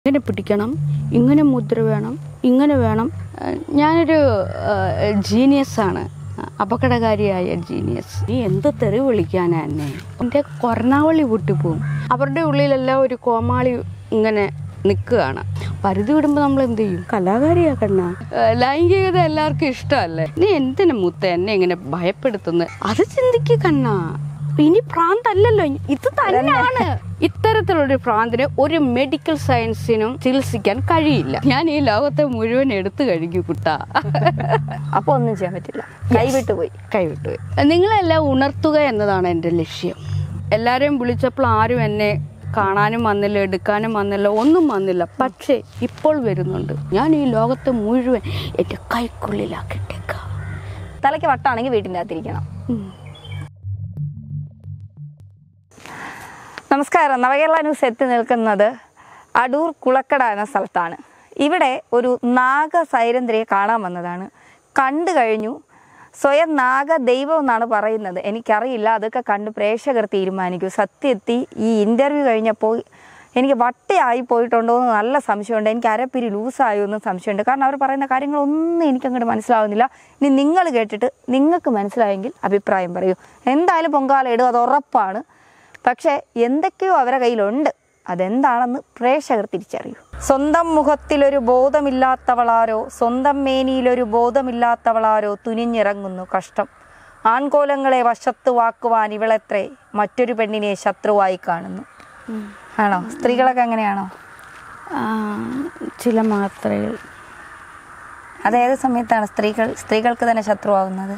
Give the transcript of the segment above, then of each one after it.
ഇങ്ങനെ പിടിക്കണം ഇങ്ങനെ മുദ്ര വേണം ഇങ്ങനെ വേണം ഏഹ് ഞാനൊരു ജീനിയസ് ആണ് അപകടകാരിയായ ജീനിയസ് നീ എന്ത് തെറി വിളിക്കാനാ എന്നെ എൻ്റെ കൊറനാവളി പൊട്ടിപ്പോവും അവരുടെ ഉള്ളിലെല്ലാം ഒരു കോമാളി ഇങ്ങനെ നിൽക്കുകയാണ് പരിധി വിടുമ്പോൾ നമ്മൾ എന്ത് ചെയ്യും കലാകാരിയാക്കണ്ണ ലൈംഗികത എല്ലാവർക്കും ഇഷ്ടമല്ലേ നീ എന്തിനു മുത്ത എന്നെ ഇങ്ങനെ ഭയപ്പെടുത്തുന്നത് അത് ചിന്തിക്കുക കണ്ണാ ഇനി പ്രാന്തല്ലല്ലോ ഇത് തന്നെയാണ് ഇത്തരത്തിലൊരു പ്രാന്തിന് ഒരു മെഡിക്കൽ സയൻസിനും ചികിത്സിക്കാൻ കഴിയില്ല ഞാൻ ഈ ലോകത്തെ മുഴുവൻ എടുത്തു കഴിഞ്ഞു കുട്ടാ അപ്പൊ ഒന്നും ചെയ്യാൻ പറ്റില്ല കൈവിട്ടു പോയി കൈവിട്ടുപോയി നിങ്ങളെല്ലാം ഉണർത്തുക എന്നതാണ് എൻ്റെ ലക്ഷ്യം എല്ലാവരെയും വിളിച്ചപ്പോൾ ആരും എന്നെ കാണാനും വന്നില്ല എടുക്കാനും വന്നില്ല ഒന്നും വന്നില്ല പക്ഷേ ഇപ്പോൾ വരുന്നുണ്ട് ഞാൻ ഈ ലോകത്തെ മുഴുവൻ എൻ്റെ കൈക്കുള്ളിലാക്കിട്ടേക്കാം തലയ്ക്ക് വട്ടാണെങ്കിൽ വീട്ടിൻ്റെ അകത്തിരിക്കണം ഉം. നമസ്കാരം നവകേരള ന്യൂസ് എത്തി നിൽക്കുന്നത് അടൂർ കുളക്കട എന്ന സ്ഥലത്താണ് ഇവിടെ ഒരു നാഗ സൈരന്ധ്രയെ കാണാൻ വന്നതാണ് കണ്ടു കഴിഞ്ഞു സ്വയം നാഗ ദൈവം എന്നാണ് പറയുന്നത് എനിക്കറിയില്ല അതൊക്കെ കണ്ട് പ്രേക്ഷകർ തീരുമാനിക്കും സത്യത്തി ഈ ഇൻ്റർവ്യൂ കഴിഞ്ഞപ്പോൾ എനിക്ക് വട്ടയായി പോയിട്ടുണ്ടോ എന്ന് നല്ല സംശയമുണ്ട് എനിക്ക് അരപ്പിരി ലൂസായോ എന്ന് സംശയമുണ്ട് കാരണം അവർ പറയുന്ന കാര്യങ്ങളൊന്നും എനിക്കങ്ങോട്ട് മനസ്സിലാവുന്നില്ല ഇനി നിങ്ങൾ കേട്ടിട്ട് നിങ്ങൾക്ക് മനസ്സിലായെങ്കിൽ അഭിപ്രായം പറയൂ എന്തായാലും പൊങ്കാല ഇടും അത് ഉറപ്പാണ് പക്ഷേ എന്തൊക്കെയോ അവരുടെ കയ്യിലുണ്ട് അതെന്താണെന്ന് പ്രേക്ഷകർ തിരിച്ചറിയൂ സ്വന്തം മുഖത്തിലൊരു ബോധമില്ലാത്തവളാരോ സ്വന്തം മേനിയിലൊരു ബോധമില്ലാത്തവളാരോ തുനിഞ്ഞിറങ്ങുന്നു കഷ്ടം ആൺകോലങ്ങളെ വശത്ത് വാക്കുവാൻ ഇവളെത്രേ മറ്റൊരു പെണ്ണിനെ ശത്രുവായി കാണുന്നു ആണോ സ്ത്രീകളൊക്കെ അങ്ങനെയാണോ ആ, ചില മാത്രയിൽ അതേത് സമയത്താണ് സ്ത്രീകൾ സ്ത്രീകൾക്ക് തന്നെ ശത്രുവാകുന്നത്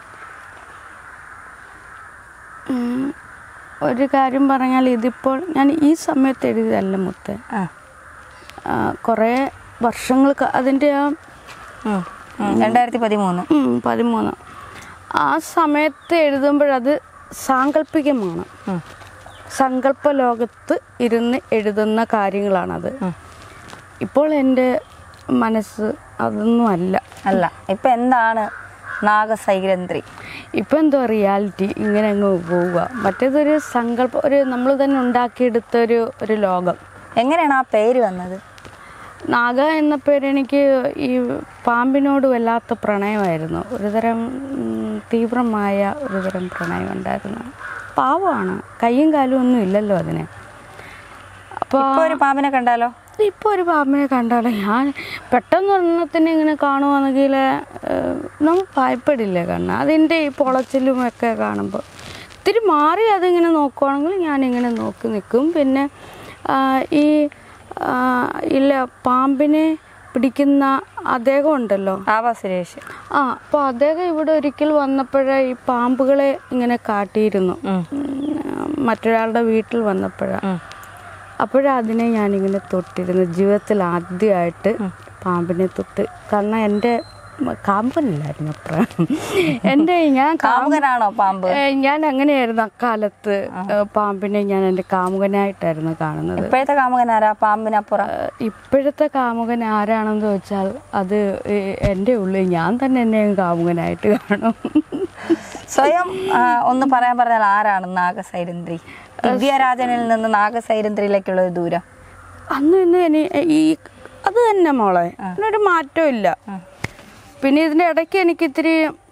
ഉം, ഒരു കാര്യം പറഞ്ഞാൽ ഇതിപ്പോൾ ഞാൻ ഈ സമയത്ത് എഴുതിയതല്ല മുത്ത് ആ ആ, കുറേ വർഷങ്ങൾക്ക് അതിൻ്റെ ആ ഉം. ഉം. രണ്ടായിരത്തി പതിമൂന്ന് ഉം, പതിമൂന്ന് ആ സമയത്ത് എഴുതുമ്പോഴത് സാങ്കല്പികമാണ് ഉം. സങ്കല്പ ലോകത്ത് ഇരുന്ന് എഴുതുന്ന കാര്യങ്ങളാണത് ഇപ്പോൾ എൻ്റെ മനസ്സ് അതൊന്നും അല്ല അല്ല ഇപ്പൊ എന്താണ് നാഗസൈരന്ധ്രി ഇപ്പം എന്തോ റിയാലിറ്റി ഇങ്ങനെ അങ്ങ് പോവുക മറ്റേതൊരു സങ്കല്പ ഒരു നമ്മൾ തന്നെ ഉണ്ടാക്കിയെടുത്ത ഒരു ഒരു ലോകം എങ്ങനെയാണ് ആ പേര് വന്നത് നാഗ എന്ന പേര് എനിക്ക് ഈ പാമ്പിനോട് വല്ലാത്ത പ്രണയമായിരുന്നു ഒരുതരം ഉം, തീവ്രമായ ഒരുതരം പ്രണയം ഉണ്ടായിരുന്നു പാവമാണ് കയ്യും കാലും ഒന്നും ഇല്ലല്ലോ അതിന് അപ്പോൾ ഇപ്പൊ ഒരു പാമ്പിനെ കണ്ടാലോ ഇപ്പോൾ ഒരു പാമ്പിനെ കണ്ടാലോ ഞാൻ പെട്ടെന്ന് ഒരെണ്ണത്തിന് ഇങ്ങനെ കാണുവാണെങ്കിൽ നമ്മൾ ഭയപ്പെടില്ലേ കണ്ണ അതിൻ്റെ ഈ പൊളച്ചിലും ഒക്കെ കാണുമ്പോൾ ഇത്തിരി മാറി അതിങ്ങനെ നോക്കുവാണെങ്കിൽ ഞാനിങ്ങനെ നോക്കി നിൽക്കും പിന്നെ ആ, ഈ ആ, ഇല്ല പാമ്പിനെ പിടിക്കുന്ന അദ്ദേഹം ഉണ്ടല്ലോ ആവാ സുരേഷ് ആ അപ്പോൾ അദ്ദേഹം ഇവിടെ ഒരിക്കൽ വന്നപ്പോഴേ ഈ പാമ്പുകളെ ഇങ്ങനെ കാട്ടിയിരുന്നു ഉം. ഉം, മറ്റൊരാളുടെ വീട്ടിൽ വന്നപ്പോഴാണ് അപ്പോഴതിനെ ഞാനിങ്ങനെ തൊട്ടിരുന്നു ജീവിതത്തിൽ ആദ്യമായിട്ട് പാമ്പിനെ തൊട്ട് കാരണം എൻ്റെ മ- കാമുകനില്ലായിരുന്നു അത്ര എൻ്റെ ഞാൻ കാ- കാമുകനാണോ പാമ്പ് ഏ, ഞാൻ അങ്ങനെയായിരുന്നു അക്കാലത്ത് ഏ, പാമ്പിനെ ഞാൻ എൻ്റെ കാമുകനായിട്ടായിരുന്നു കാണുന്നത് ഇപ്പോഴത്തെ കാമുകൻ ആരാ പാമ്പിനപ്പുറം ഏ, ഇപ്പോഴത്തെ കാമുകൻ ആരാണെന്ന് ചോദിച്ചാൽ അത് ഏ, എൻ്റെ ഉള്ളിൽ ഞാൻ തന്നെ എന്നെ കാമുകനായിട്ട് കാണും സ്വയം ആ, ഒന്ന് പറയാൻ പറഞ്ഞാൽ ആരാണ് നാഗസൈരന്ധ്രി ദിവ്യരാജനിൽ നിന്ന് നാഗസൈരന്ധ്രിയിലേക്കുള്ള ഒരു ദൂരം അന്ന് ഇന്ന് ഇനി ഈ അത് തന്നെ മോളെ ഇതിനൊരു മാറ്റവും ഇല്ല പിന്നെ ഇതിൻ്റെ ഇടയ്ക്ക് എനിക്ക് ഇത്തിരി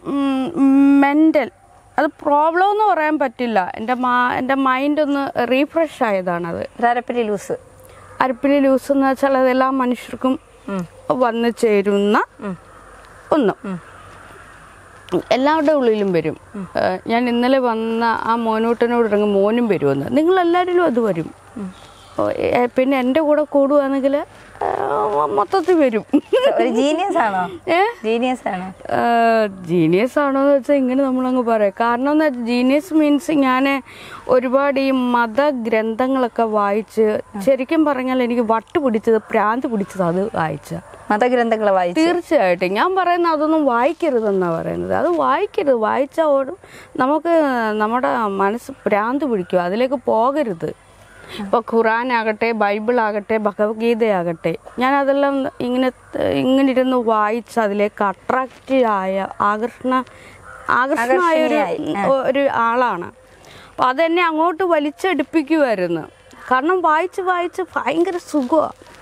മെൻ്റൽ അത് പ്രോബ്ലം എന്ന് പറയാൻ പറ്റില്ല എൻ്റെ മാ എൻ്റെ മൈൻഡ് ഒന്ന് റീഫ്രഷ് ആയതാണത് ഒരരപ്പിരി ലൂസ് അരപ്പിലി ലൂസ് എന്ന് വെച്ചാൽ അതെല്ലാ മനുഷ്യർക്കും വന്നു ചേരുന്ന ഒന്ന് എല്ലാവരുടെ ഉള്ളിലും വരും ഏഹ് ഞാൻ ഇന്നലെ വന്ന ആ മോനൂട്ടനോട് ഇറങ്ങും മോനും വരുമെന്ന് നിങ്ങളെല്ലാവരിലും അത് വരും ഓ, ഏഹ് പിന്നെ എൻ്റെ കൂടെ കൂടുകയാണെങ്കിൽ മൊത്തത്തിൽ വരും ഒരു ജീനിയസ് ആണോ ഏ ജീനിയസ് ആണോ ജീനിയസ് ആണോ എന്ന് വെച്ചാൽ ഇങ്ങനെ നമ്മളങ്ങ് പറയാം കാരണം എന്ന് വെച്ചാൽ ജീനിയസ് മീൻസ് ഞാൻ ഒരുപാട് ഈ മതഗ്രന്ഥങ്ങളൊക്കെ വായിച്ച് ശരിക്കും പറഞ്ഞാൽ എനിക്ക് വട്ട് പിടിച്ചത് പ്രാന്ത് പിടിച്ചത് അത് വായിച്ച മതഗ്രന്ഥങ്ങൾ വായിച്ചു തീർച്ചയായിട്ടും ഞാൻ പറയുന്നത് അതൊന്നും വായിക്കരുതെന്നാണ് പറയുന്നത് അത് വായിക്കരുത് വായിച്ചാൽ ഓടും നമുക്ക് നമ്മുടെ മനസ്സ് ഭ്രാന്ത് പിടിക്കും അതിലേക്ക് പോകരുത് ഇപ്പോൾ ഖുറാൻ ആകട്ടെ ബൈബിൾ ആകട്ടെ ഭഗവത്ഗീതയാകട്ടെ ഞാൻ അതെല്ലാം ഇങ്ങനെ ഇങ്ങനെ ഇരുന്ന് വായിച്ച് അതിലേക്ക് അട്രാക്റ്റ് ആയ ആകർഷണ ആകർഷണമായ ഒരു ഒരു ആളാണ് അപ്പോൾ അതെന്നെ അങ്ങോട്ട് വലിച്ചടുപ്പിക്കുമായിരുന്നു കാരണം വായിച്ച് വായിച്ച് ഭയങ്കര സുഖമാണ്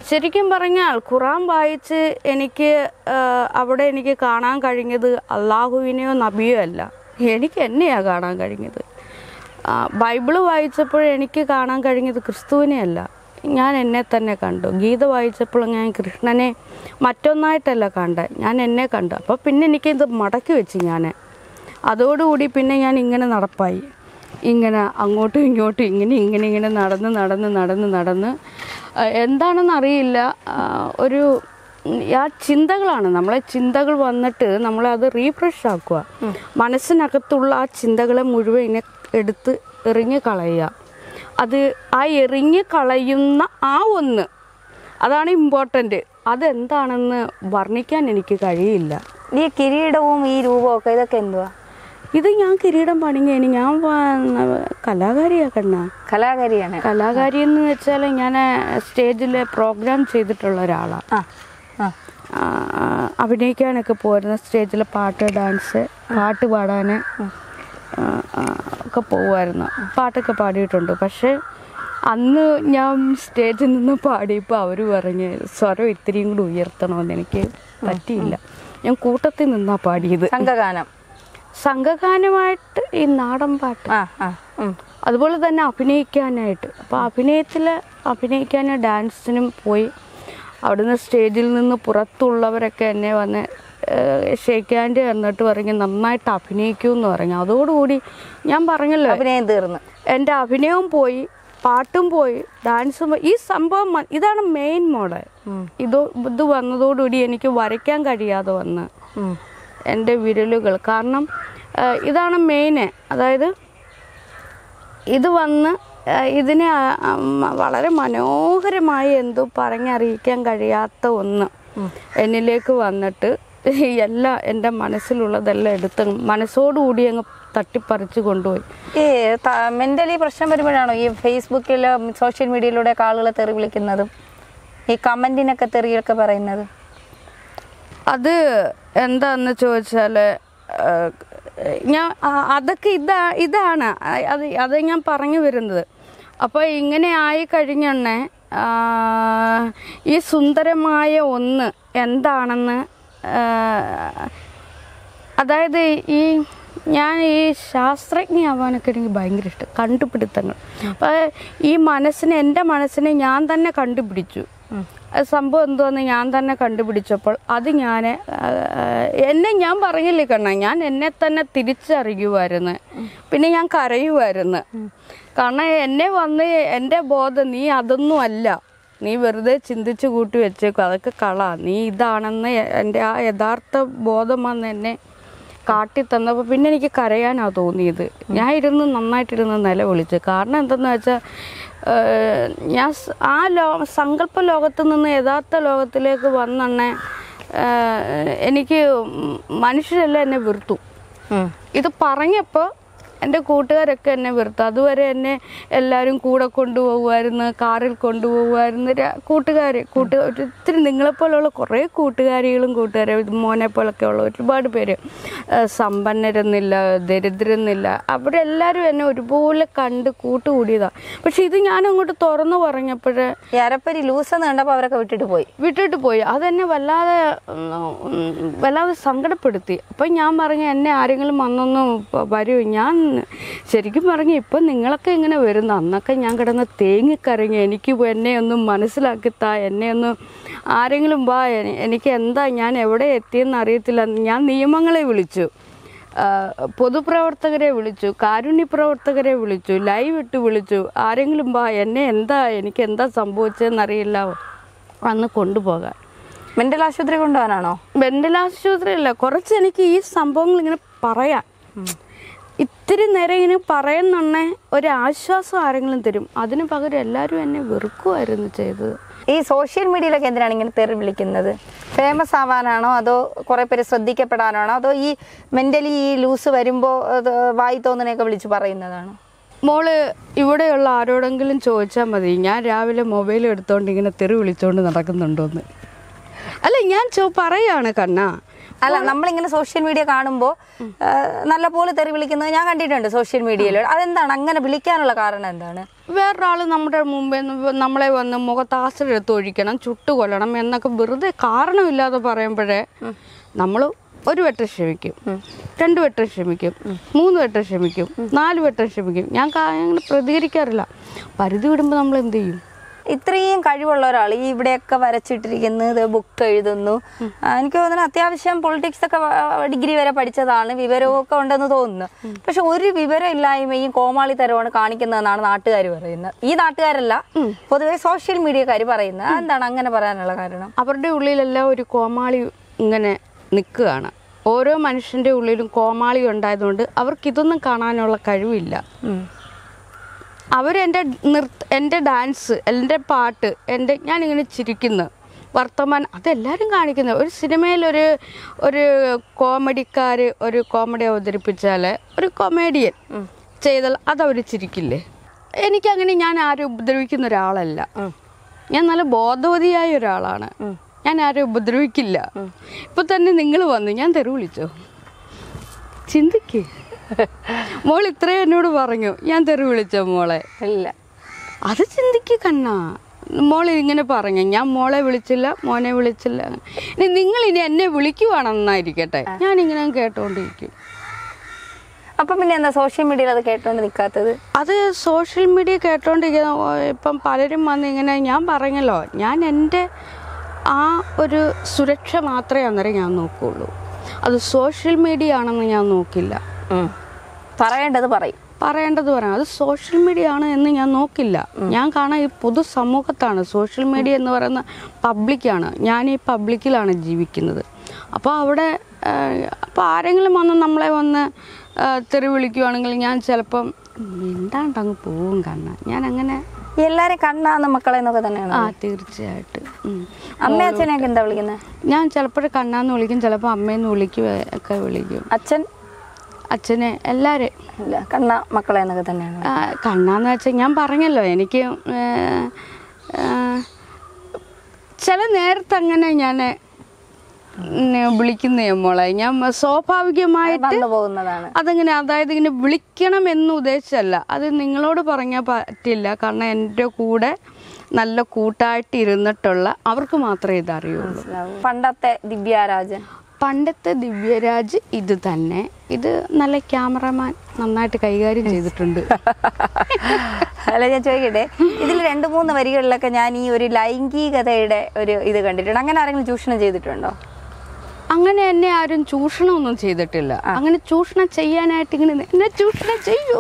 ശരിക്കും പറഞ്ഞാൽ ഖുറാൻ വായിച്ച് എനിക്ക് ആ, അവിടെ എനിക്ക് കാണാൻ കഴിഞ്ഞത് അള്ളാഹുവിനെയോ നബിയോ അല്ല എനിക്ക് എന്നെയാണ് കാണാൻ കഴിഞ്ഞത് ആ, ബൈബിള് വായിച്ചപ്പോൾ എനിക്ക് കാണാൻ കഴിഞ്ഞത് ക്രിസ്തുവിനെ അല്ല ഞാൻ എന്നെ തന്നെ കണ്ടു ഗീത വായിച്ചപ്പോൾ ഞാൻ കൃഷ്ണനെ മറ്റൊന്നായിട്ടല്ല കണ്ടത് ഞാൻ എന്നെ കണ്ടു അപ്പോൾ പിന്നെ എനിക്കിത് മടക്കി വെച്ച് ഞാൻ അതോടുകൂടി പിന്നെ ഞാൻ ഇങ്ങനെ നടപ്പായി ഇങ്ങനെ അങ്ങോട്ടും ഇങ്ങോട്ടും ഇങ്ങനെ ഇങ്ങനെ ഇങ്ങനെ നടന്ന് നടന്ന് നടന്ന് നടന്ന് ആ, എന്താണെന്ന് അറിയില്ല ആ, ഒരു ഉം, ആ ചിന്തകളാണ് നമ്മളെ ചിന്തകൾ വന്നിട്ട് നമ്മളെ അത് റീഫ്രഷ് ആക്കുക മനസ്സിനകത്തുള്ള ആ ചിന്തകളെ മുഴുവൻ ഇങ്ങനെ എടുത്ത് എറിഞ്ഞ് കളയുക അത് ആ എറിഞ്ഞ് കളയുന്ന ആ ഒന്ന് അതാണ് ഇമ്പോർട്ടൻ്റ് അതെന്താണെന്ന് വർണ്ണിക്കാൻ എനിക്ക് കഴിയില്ല ഈ കിരീടവും ഈ രൂപവും ഒക്കെ ഇതൊക്കെ എന്തുവാ ഇത് ഞാൻ കിരീടം പണിഞ്ഞേന് ഞാൻ വ- കലാകാരിയാ കണ്ണ കലാകാരിയാണ് കലാകാരി എന്ന് വെച്ചാൽ ഞാൻ സ്റ്റേജിൽ പ്രോഗ്രാം ചെയ്തിട്ടുള്ള ഒരാളാണ് ആ ആ ആ, അഭിനയിക്കാനൊക്കെ പോരുന്ന സ്റ്റേജിൽ പാട്ട് ഡാൻസ് പാട്ട് പാടാൻ ആ, ആ, ഒക്കെ പോകുമായിരുന്നു പാട്ടൊക്കെ പാടിയിട്ടുണ്ട് പക്ഷേ അന്ന് ഞാൻ സ്റ്റേജിൽ നിന്ന് പാടിയപ്പോൾ അവർ പറഞ്ഞ് സ്വരം ഇത്തിരിയും കൂടി ഉയർത്തണമെന്ന് എനിക്ക് പറ്റിയില്ല ഞാൻ കൂട്ടത്തിൽ നിന്നാ പാടിയത് സംഘഗാനം സംഘഗാനമായിട്ട് ഈ നാടൻ പാട്ട് ആ ആ ഉം. അതുപോലെ തന്നെ അഭിനയിക്കാനായിട്ട് അപ്പോൾ അഭിനയത്തിൽ അഭിനയിക്കാൻ ഡാൻസിനും പോയി അവിടുന്ന് സ്റ്റേജിൽ നിന്ന് പുറത്തുള്ളവരൊക്കെ എന്നെ വന്ന് ഷേക്ക് ഹാൻഡ് എന്നിട്ട് പറഞ്ഞ് നന്നായിട്ട് അഭിനയിക്കൂ എന്ന് പറഞ്ഞു അതോടുകൂടി ഞാൻ പറഞ്ഞല്ലോ അഭിനയം തീർന്നു എൻ്റെ അഭിനയവും പോയി പാട്ടും പോയി ഡാൻസും പോയി. ഈ സംഭവം മ- ഇതാണ് മെയിൻ മോഡൽ ഇത് ഇത് വന്നതോടുകൂടി എനിക്ക് വരയ്ക്കാൻ കഴിയാതെ വന്ന് ഉം. എൻ്റെ വിരലുകൾ കാരണം ആ, ഇതാണ് മെയിന് അതായത് ഇത് വന്ന് ആ, ഇതിനെ ആ, ഉം, വളരെ മനോഹരമായി എന്തോ പറഞ്ഞറിയിക്കാൻ കഴിയാത്ത ഒന്ന് എന്നിലേക്ക് വന്നിട്ട് എല്ലാം എൻ്റെ മനസ്സിലുള്ളതെല്ലാം എടുത്ത് മനസ്സോടുകൂടി അങ്ങ് തട്ടിപ്പറിച്ച് കൊണ്ടുപോയി ഈ മെന്റലി പ്രശ്നം വരുമ്പോഴാണോ ഈ ഫേസ്ബുക്കിലോ സോഷ്യൽ മീഡിയയിലൂടെ ഒക്കെ ആളുകളെ തെറി വിളിക്കുന്നതും ഈ കമന്റിനൊക്കെ തെറിയൊക്കെ പറയുന്നത് അത് എന്താന്ന് ചോദിച്ചാൽ ഞാൻ ആ, അതൊക്കെ ഇതാ ഇതാണ് ആ, അത് അത് ഞാൻ പറഞ്ഞു വരുന്നത് അപ്പോൾ ഇങ്ങനെ ആയി കഴിഞ്ഞെന്നെ ആ, ഈ സുന്ദരമായ ഒന്ന് എന്താണെന്ന് ആ, അതായത് ഈ ഞാൻ ഈ ശാസ്ത്രജ്ഞയാവാനൊക്കെ എനിക്ക് ഭയങ്കര ഇഷ്ടം കണ്ടുപിടുത്തങ്ങൾ അപ്പോൾ ഈ മനസ്സിനെ എൻ്റെ മനസ്സിനെ ഞാൻ തന്നെ കണ്ടുപിടിച്ചു അത് സംഭവം എന്തോന്ന് ഞാൻ തന്നെ കണ്ടുപിടിച്ചപ്പോൾ അത് ഞാൻ എന്നെ ഞാൻ പറഞ്ഞില്ലേ കണ്ണ ഞാൻ എന്നെ തന്നെ തിരിച്ചറിയുമായിരുന്നു പിന്നെ ഞാൻ കരയുമായിരുന്നു കാരണം എന്നെ വന്ന് എൻ്റെ ബോധം നീ അതൊന്നും അല്ല നീ വെറുതെ ചിന്തിച്ചു കൂട്ടി വെച്ചേക്കും അതൊക്കെ കള നീ ഇതാണെന്ന് എൻ്റെ ആ യഥാർത്ഥ ബോധം വന്ന് എന്നെ കാട്ടി തന്നപ്പോൾ പിന്നെ എനിക്ക് കരയാനാണ് തോന്നിയത് ഞാൻ ഇരുന്ന് നന്നായിട്ടിരുന്ന് നിലവിളിച്ചു കാരണം എന്തെന്ന് വെച്ചാൽ ഏഹ്, ഞാൻ സ്- ആ ലോ സങ്കല്പ ലോകത്ത് നിന്ന് യഥാർത്ഥ ലോകത്തിലേക്ക് വന്നെണ്ണെ ഏഹ്, എനിക്ക് മനുഷ്യരെല്ലാം എന്നെ വെറുത്തു ഉം. ഇത് പറഞ്ഞപ്പോൾ എൻ്റെ കൂട്ടുകാരൊക്കെ എന്നെ വെറുത്തു അതുവരെ എന്നെ എല്ലാവരും കൂടെ കൊണ്ടുപോകുമായിരുന്നു കാറിൽ കൊണ്ടുപോകുമായിരുന്നു കൂട്ടുകാർ കൂട്ട് ഒത്തിരി നിങ്ങളെപ്പോലുള്ള കുറേ കൂട്ടുകാരികളും കൂട്ടുകാരും മോനെ പോലൊക്കെ ഉള്ള ഒരുപാട് പേര് ആ, സമ്പന്നരെന്നില്ല ദരിദ്രരെന്നില്ല അവരെല്ലാവരും എന്നെ ഒരുപോലെ കണ്ട് കൂട്ടുകൂടിയതാണ് പക്ഷെ ഇത് ഞാൻ അങ്ങോട്ട് തുറന്നു പറഞ്ഞപ്പോൾ ഈ അരപ്പരി ലൂസെന്ന് കണ്ടപ്പോൾ അവരൊക്കെ വിട്ടിട്ട് പോയി വിട്ടിട്ട് പോയി അതെന്നെ വല്ലാതെ ഉം, ഉം, വല്ലാതെ സങ്കടപ്പെടുത്തി അപ്പം ഞാൻ പറഞ്ഞു എന്നെ ആരെങ്കിലും വന്നൊന്ന് പ- വരൂ ഞാൻ ശരിക്കും പറഞ്ഞു ഇപ്പം നിങ്ങളൊക്കെ ഇങ്ങനെ വരുന്നു അന്നൊക്കെ ഞാൻ കിടന്ന് തേങ്ങിക്കരങ്ങി എനിക്ക് എന്നെ ഒന്ന് മനസ്സിലാക്കിത്താ എന്നെ ഒന്ന് ആരെങ്കിലും വാ എനി- എനിക്ക് എന്താ ഞാൻ എവിടെ എത്തിയെന്ന് അറിയത്തില്ല ഞാൻ നിയമങ്ങളെ വിളിച്ചു ആ, പൊതുപ്രവർത്തകരെ വിളിച്ചു കാരുണ്യ പ്രവർത്തകരെ വിളിച്ചു ലൈവ് ഇട്ട് വിളിച്ചു ആരെങ്കിലും വാ എന്നെ എന്താ എനിക്ക് എന്താ സംഭവിച്ചതെന്നറിയില്ല വന്ന് കൊണ്ടുപോകാൻ മെന്റൽ ആശുപത്രി കൊണ്ടുപോകാനാണോ മെന്റൽ ആശുപത്രിയല്ല കുറച്ച് എനിക്ക് ഈ സംഭവങ്ങൾ ഇങ്ങനെ പറയാൻ ഇത്തിരി നേരം ഇങ്ങനെ പറയുന്നുണ്ണേ ഒരു ആശ്വാസം ആരെങ്കിലും തരും അതിന് പകരം എല്ലാവരും എന്നെ വെറുക്കുമായിരുന്നു ചെയ്തത് ഈ സോഷ്യൽ മീഡിയയിലൊക്കെ എന്തിനാണ് ഇങ്ങനെ തെറി വിളിക്കുന്നത് ഫേമസ് ആവാനാണോ അതോ കുറെ പേര് ശ്രദ്ധിക്കപ്പെടാനാണോ അതോ ഈ മെന്റലി ഈ ലൂസ് വരുമ്പോൾ വായി തോന്നണയൊക്കെ വിളിച്ച് പറയുന്നതാണോ മോള് ഇവിടെയുള്ള ആരോടെങ്കിലും ചോദിച്ചാൽ മതി ഞാൻ രാവിലെ മൊബൈൽ എടുത്തോണ്ട് ഇങ്ങനെ തെറി വിളിച്ചോണ്ട് നടക്കുന്നുണ്ടോന്ന് അല്ല ഞാൻ ചോ പറയാണ് കണ്ണ അല്ല നമ്മളിങ്ങനെ സോഷ്യൽ മീഡിയ കാണുമ്പോൾ നല്ല പോലെ തെറി വിളിക്കുന്നത് ഞാൻ കണ്ടിട്ടുണ്ട് സോഷ്യൽ മീഡിയയിൽ അതെന്താണ് അങ്ങനെ വിളിക്കാനുള്ള കാരണം എന്താണ് വേറൊരാൾ നമ്മുടെ മുമ്പേ നിന്ന് നമ്മളെ വന്ന് മുഖത്താസിലെടുത്ത് ഒഴിക്കണം ചുട്ടുകൊല്ലണം എന്നൊക്കെ വെറുതെ കാരണമില്ലാതെ പറയുമ്പോഴേ നമ്മൾ ഒരു വട്ടം ക്ഷമിക്കും രണ്ട് വട്ടം ക്ഷമിക്കും മൂന്ന് വട്ടം ക്ഷമിക്കും നാല് വട്ടം ക്ഷമിക്കും ഞാൻ കാ- അങ്ങനെ പ്രതികരിക്കാറില്ല പരിധി വിടുമ്പോൾ നമ്മൾ എന്ത് ചെയ്യും ഇത്രയും കഴിവുള്ള ഒരാൾ ഈ ഇവിടെയൊക്കെ വരച്ചിട്ടിരിക്കുന്നത് ബുക്ക് എഴുതുന്നു ആ, എനിക്ക് തോന്നുന്നു അത്യാവശ്യം പൊളിറ്റിക്സ് ഒക്കെ ഡിഗ്രി വരെ പഠിച്ചതാണ് വിവരവും ഒക്കെ ഉണ്ടെന്ന് തോന്നുന്നു പക്ഷെ ഒരു വിവരം ഇല്ലായ്മയും കോമാളിത്തരമാണ് കാണിക്കുന്നതെന്നാണ് നാട്ടുകാർ പറയുന്നത് ഈ നാട്ടുകാരല്ല പൊതുവെ സോഷ്യൽ മീഡിയക്കാർ പറയുന്നത് എന്താണ് അങ്ങനെ പറയാനുള്ള കാരണം അവരുടെ ഉള്ളിലെല്ലാം ഒരു കോമാളി ഇങ്ങനെ നിൽക്കുകയാണ് ഓരോ മനുഷ്യൻ്റെ ഉള്ളിലും കോമാളി ഉണ്ടായതുകൊണ്ട് അവർക്ക് ഇതൊന്നും കാണാനുള്ള കഴിവില്ല അവരെൻ്റെ നൃത്ത എൻ്റെ ഡാൻസ് എൻ്റെ പാട്ട് എൻ്റെ ഞാനിങ്ങനെ ചിരിക്കുന്നു വർത്തമാനം അതെല്ലാവരും കാണിക്കുന്നത് ഒരു സിനിമയിൽ ഒരു ഒരു കോമഡിക്കാർ ഒരു കോമഡി അവതരിപ്പിച്ചാൽ ഒരു കൊമേഡിയൻ ചെയ്താൽ അതവർ ചിരിക്കില്ലേ എനിക്കങ്ങനെ ഞാൻ ആരും ഉപദ്രവിക്കുന്ന ഒരാളല്ല ഞാൻ നല്ല ബോധവതിയായ ഒരാളാണ് ഞാൻ ആരും ഉപദ്രവിക്കില്ല ഇപ്പൊ തന്നെ നിങ്ങൾ വന്നു ഞാൻ തെരു വിളിച്ചോ ചിന്തിക്ക് മോൾ ഇത്രയും എന്നോട് പറഞ്ഞു ഞാൻ തെറി വിളിച്ചോ മോളെ ഇല്ല അത് ചിന്തിക്ക് കണ്ണാ മോൾ ഇങ്ങനെ പറഞ്ഞു ഞാൻ മോളെ വിളിച്ചില്ല മോനെ വിളിച്ചില്ല ഇനി നിങ്ങൾ ഇനി എന്നെ വിളിക്കുവാണെന്നായിരിക്കട്ടെ ഞാൻ ഇങ്ങനെ കേട്ടോണ്ടിരിക്കും അപ്പൊ പിന്നെ എന്താ സോഷ്യൽ മീഡിയയിൽ അത് കേട്ടോണ്ട് നിൽക്കാത്തത് അത് സോഷ്യൽ മീഡിയ കേട്ടോണ്ടിരിക്കുന്ന ഓ, ഇപ്പം പലരും വന്ന് ഇങ്ങനെ ഞാൻ പറഞ്ഞല്ലോ ഞാൻ എൻ്റെ ആ ഒരു സുരക്ഷ മാത്രമേ അന്നേരം ഞാൻ നോക്കുള്ളൂ അത് സോഷ്യൽ മീഡിയ ആണെന്ന് ഞാൻ നോക്കില്ല പറയേണ്ടത് പറയും പറയേണ്ടത് പറയാം അത് സോഷ്യൽ മീഡിയ ആണ് എന്ന് ഞാൻ നോക്കില്ല ഞാൻ കാണാൻ ഈ പൊതുസമൂഹത്താണ് സോഷ്യൽ മീഡിയ എന്ന് പറയുന്ന പബ്ലിക്കാണ് ഞാൻ ഈ പബ്ലിക്കിലാണ് ജീവിക്കുന്നത് അപ്പോൾ അവിടെ അപ്പോൾ ആരെങ്കിലും വന്ന് നമ്മളെ വന്ന് ആ, തെറി വിളിക്കുവാണെങ്കിൽ ഞാൻ ചിലപ്പം മിണ്ടാണ്ട് അങ്ങ് പോവും കണ്ണ ഞാൻ അങ്ങനെ എല്ലാരും കണ്ണാന്ന് മക്കളെ എന്നൊക്കെ തന്നെയാണ് ആ തീർച്ചയായിട്ടും ഉം. അമ്മ അച്ഛനെയൊക്കെ എന്താ വിളിക്കുന്നത് ഞാൻ ചിലപ്പോൾ കണ്ണാന്ന് വിളിക്കും ചിലപ്പോൾ അമ്മയെന്ന് വിളിക്കുക ഒക്കെ വിളിക്കും അച്ഛൻ അച്ഛനെ എല്ലാവരെയും ഇല്ല കണ്ണ മക്കളെ എന്നൊക്കെ തന്നെയാണ് ആ, കണ്ണാന്ന് വെച്ചാൽ ഞാൻ പറഞ്ഞല്ലോ എനിക്ക് ഏ, ആ, ചില നേരത്തെ അങ്ങനെ ഞാൻ വിളിക്കുന്നേ മോളെ ഞാൻ സ്വാഭാവികമായിട്ട് വന്നു പോകുന്നതാണ് അതങ്ങനെ അതായത് ഇങ്ങനെ വിളിക്കണം എന്ന് ഉദ്ദേശിച്ചല്ല അത് നിങ്ങളോട് പറഞ്ഞാൽ പറ്റില്ല കാരണം എൻ്റെ കൂടെ നല്ല കൂട്ടായിട്ട് ഇരുന്നിട്ടുള്ള അവർക്ക് മാത്രമേ ഇതറിയുള്ളൂ പണ്ടത്തെ ദിവ്യാരാജൻ പണ്ടത്തെ ദിവ്യരാജ് ഇത് തന്നെ ഇത് നല്ല ക്യാമറമാൻ നന്നായിട്ട് കൈകാര്യം ചെയ്തിട്ടുണ്ട് അല്ല ഞാൻ ചോദിക്കട്ടെ ഇതിൽ രണ്ട് മൂന്ന് വരികളിലൊക്കെ ഞാൻ ഈ ഒരു ലൈംഗികതയുടെ ഒരു ഇത് കണ്ടിട്ടുണ്ട് അങ്ങനെ ആരെങ്കിലും ചൂഷണം ചെയ്തിട്ടുണ്ടോ അങ്ങനെ എന്നെ ആരും ചൂഷണമൊന്നും ചെയ്തിട്ടില്ല അങ്ങനെ ചൂഷണം ചെയ്യാനായിട്ട് ഇങ്ങനെ നി- എന്നെ ചൂഷണം ചെയ്യൂ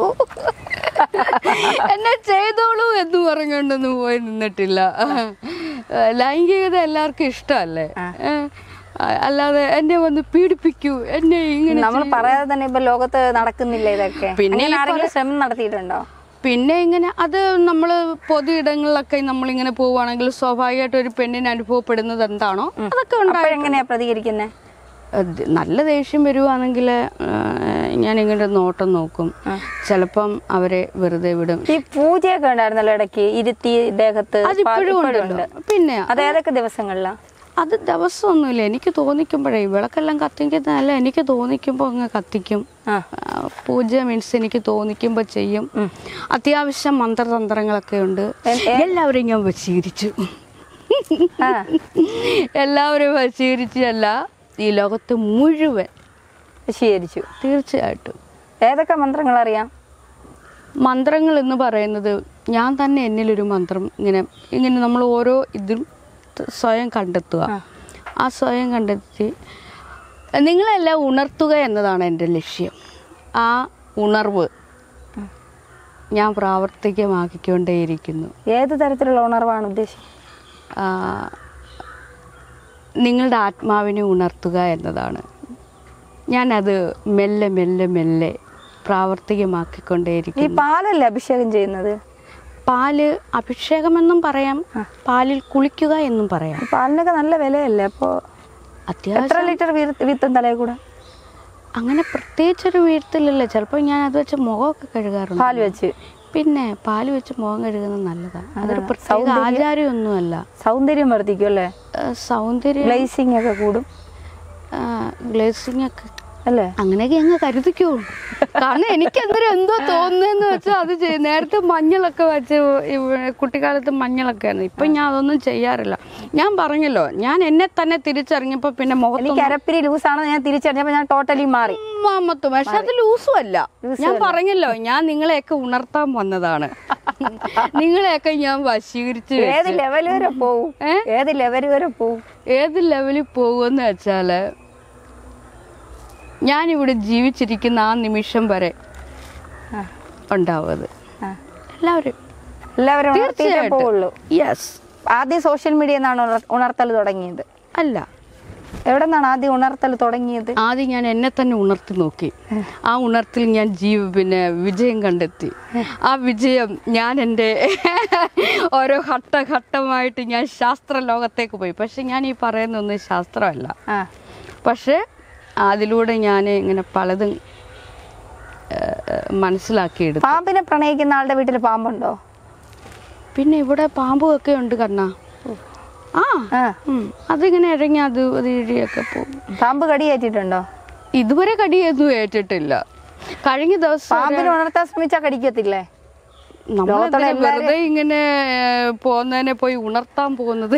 എന്നെ ചെയ്തോളൂ എന്ന് പറഞ്ഞുകൊണ്ടൊന്നും പോയി നിന്നിട്ടില്ല ലൈംഗികത എല്ലാവർക്കും ഇഷ്ടമല്ലേ ഏ, അല്ലാതെ എന്നെ വന്ന് പീഡിപ്പിക്കൂ എന്നെ ഇങ്ങനെ നമ്മൾ പറയാതെ തന്നെ ഇപ്പൊ ലോകത്ത് നടക്കുന്നില്ല ഇതൊക്കെ പിന്നെ പിന്നെ ഈ ആരെങ്കിലും ശ്രമം നടത്തിയിട്ടുണ്ടോ പിന്നെ ഇങ്ങനെ അത് നമ്മൾ പൊതു ഇടങ്ങളിലൊക്കെ നമ്മളിങ്ങനെ പോവുകയാണെങ്കിൽ സ്വാഭാവികമായിട്ട് ഒരു പെണ്ണിന് അനുഭവപ്പെടുന്നത് എന്താണോ അതൊക്കെ ഉണ്ടായി അപ്പോഴെങ്ങനെയാ പ്രതികരിക്കുന്നത് അത് നല്ല ദേഷ്യം വരുവാണെങ്കിൽ ഞാൻ ഇങ്ങനെ നോട്ടം നോക്കും ചിലപ്പം അവരെ വെറുതെ വിടും ഈ പൂജയൊക്കെ ഉണ്ടായിരുന്നല്ലോ ഇടയ്ക്ക് ഇരുത്തി ദേഹത്ത് അതിപ്പോഴും ഇപ്പോഴും ഉണ്ടല്ലോ പിന്നെ അത് ഏതൊക്കെ ദിവസങ്ങളിലാ അത് ദിവസമൊന്നുമില്ല എനിക്ക് തോന്നിക്കുമ്പോഴേ വിളക്കെല്ലാം കത്തിക്കുന്നതല്ല എനിക്ക് തോന്നിക്കുമ്പോൾ അങ്ങ് കത്തിക്കും ആ. ആ, പൂജ മീൻസ് എനിക്ക് തോന്നിക്കുമ്പോൾ ചെയ്യും അത്യാവശ്യം മന്ത്രതന്ത്രങ്ങളൊക്കെ ഉണ്ട് എല്ലാവരെയും ഞാൻ വശീകരിച്ചു ആ. എല്ലാവരെയും വശീകരിച്ചല്ല ഈ ലോകത്ത് മുഴുവൻ സ്വീകരിച്ചു തീർച്ചയായിട്ടും ഏതൊക്കെ മന്ത്രങ്ങൾ അറിയാം മന്ത്രങ്ങൾ എന്ന് പറയുന്നത് ഞാൻ തന്നെ എന്നിലൊരു മന്ത്രം ഇങ്ങനെ ഇങ്ങനെ നമ്മൾ ഓരോ ഇതും ത- സ്വയം കണ്ടെത്തുക ആ സ്വയം കണ്ടെത്തി നിങ്ങളെല്ലാം ഉണർത്തുക എന്നതാണ് എൻ്റെ ലക്ഷ്യം ആ ഉണർവ് ഞാൻ പ്രാവർത്തികമാക്കിക്കൊണ്ടേയിരിക്കുന്നു ഏത് തരത്തിലുള്ള ഉണർവാണ് ഉദ്ദേശിക്കുന്നത് ആ, നിങ്ങളുടെ ആത്മാവിനെ ഉണർത്തുക എന്നതാണ് ഞാനത് മെല്ലെ മെല്ലെ മെല്ലെ ഈ പ്രാവർത്തികമാക്കിക്കൊണ്ടേയിരിക്കുന്നു പാലല്ലേ അഭിഷേകം ചെയ്യുന്നത് പാല് അഭിഷേകമെന്നും പറയാം പാലിൽ കുളിക്കുക എന്നും പറയാം ഈ പാലിനൊക്കെ നല്ല വിലയല്ലേ അപ്പോ അത്യാവശ്യം എത്ര ലിറ്റർ വിത്തും തലയിൽ കൂടെ അങ്ങനെ പ്രത്യേകിച്ചൊരു വീഴ്ത്തിലല്ല ചിലപ്പോൾ ഞാൻ അത് വെച്ച് മുഖമൊക്കെ കഴുകാറുണ്ട് പാൽ വെച്ച് പിന്നെ പാല് വെച്ച് മുഖം കഴുകുന്നത് നല്ലതാണ് അതൊരു പ്രത്യേക ആചാര്യമൊന്നുമല്ല സൗന്ദര്യം വർദ്ധിക്കും അല്ലേ ഏഹ് സൗന്ദര്യം ഗ്ലേസിംഗ് ഒക്കെ കൂടും ഗ്ലേസിംഗ് ഒക്കെ അല്ലേ അങ്ങനെയൊക്കെ അങ്ങ് കരുതിക്കോ കാരണം എനിക്ക് അന്നേരം എന്തോ തോന്നുന്നതെന്ന് വെച്ചാൽ അത് ചെയ്യും നേരത്തെ മഞ്ഞളൊക്കെ വെച്ച് ഇവ- കുട്ടിക്കാലത്ത് മഞ്ഞളൊക്കെ ആയിരുന്നു ഇപ്പം ഞാൻ അതൊന്നും ചെയ്യാറില്ല ഞാൻ പറഞ്ഞല്ലോ ഞാൻ എന്നെ തന്നെ തിരിച്ചറിഞ്ഞപ്പോൾ പിന്നെ മുഖത്ത് എനിക്ക് അരപ്പിരി ലൂസാണെന്ന് ഞാൻ തിരിച്ചറിഞ്ഞപ്പോ ഞാൻ ടോട്ടലി മാറി മാമത്തും പക്ഷെ അത് ലൂസും അല്ല ഞാൻ പറഞ്ഞല്ലോ ഞാൻ നിങ്ങളെയൊക്കെ ഉണർത്താൻ വന്നതാണ് നിങ്ങളെയൊക്കെ ഞാൻ വശീകരിച്ച് ഏത് ലെവൽ വരെ പോവും ഏത് ലെവൽ വരെ പോവും ഏത് ലെവലിൽ പോകുമെന്ന് വെച്ചാല് ഞാനിവിടെ ജീവിച്ചിരിക്കുന്ന ആ നിമിഷം വരെ ആ, ഉണ്ടാവും അത് ആ. എല്ലാവരും എല്ലാവരും ഉണർത്തിയിട്ടേ പോവുള്ളൂ യെസ് ആദ്യം സോഷ്യൽ മീഡിയ എന്നാണ് ഉണർ- ഉണർത്തൽ തുടങ്ങിയത് അല്ല എവിടെ നിന്നാണ് ആദ്യം ഉണർത്തൽ തുടങ്ങിയത് ആദ്യം ഞാൻ എന്നെ തന്നെ ഉണർത്തി നോക്കി ആ ഉണർത്തിൽ ഞാൻ ജീവ പിന്നെ വിജയം കണ്ടെത്തി ആ വിജയം ഞാൻ എൻ്റെ ഓരോ ഘട്ടഘട്ടമായിട്ട് ഞാൻ ശാസ്ത്ര ലോകത്തേക്ക് പോയി പക്ഷെ ഞാൻ ഈ പറയുന്നൊന്നും ശാസ്ത്രമല്ല ആ പക്ഷേ അതിലൂടെ ഞാൻ ഇങ്ങനെ പലതും ഏഹ്, മനസ്സിലാക്കിയെടുത്തു പാമ്പിനെ പ്രണയിക്കുന്ന ആളുടെ വീട്ടിൽ പാമ്പുണ്ടോ പിന്നെ ഇവിടെ പാമ്പുമൊക്കെ ഉണ്ട് കണ്ണ ആ ആ ഉം. അതിങ്ങനെ ഇറങ്ങി അത് അത് ഇഴിയൊക്കെ പോകും പാമ്പ് കടിയേറ്റിട്ടുണ്ടോ ഇതുവരെ കടിയൊന്നും ഏറ്റിട്ടില്ല കഴിഞ്ഞ ദിവസം പാമ്പിനെ ഉണർത്താൻ ശ്രമിച്ചാ കടിക്കത്തില്ലേ നമ്മളെന്തിനാ വെറുതെ ഇങ്ങനെ ഏഹ്, പോകുന്നതിനെ പോയി ഉണർത്താൻ പോകുന്നത്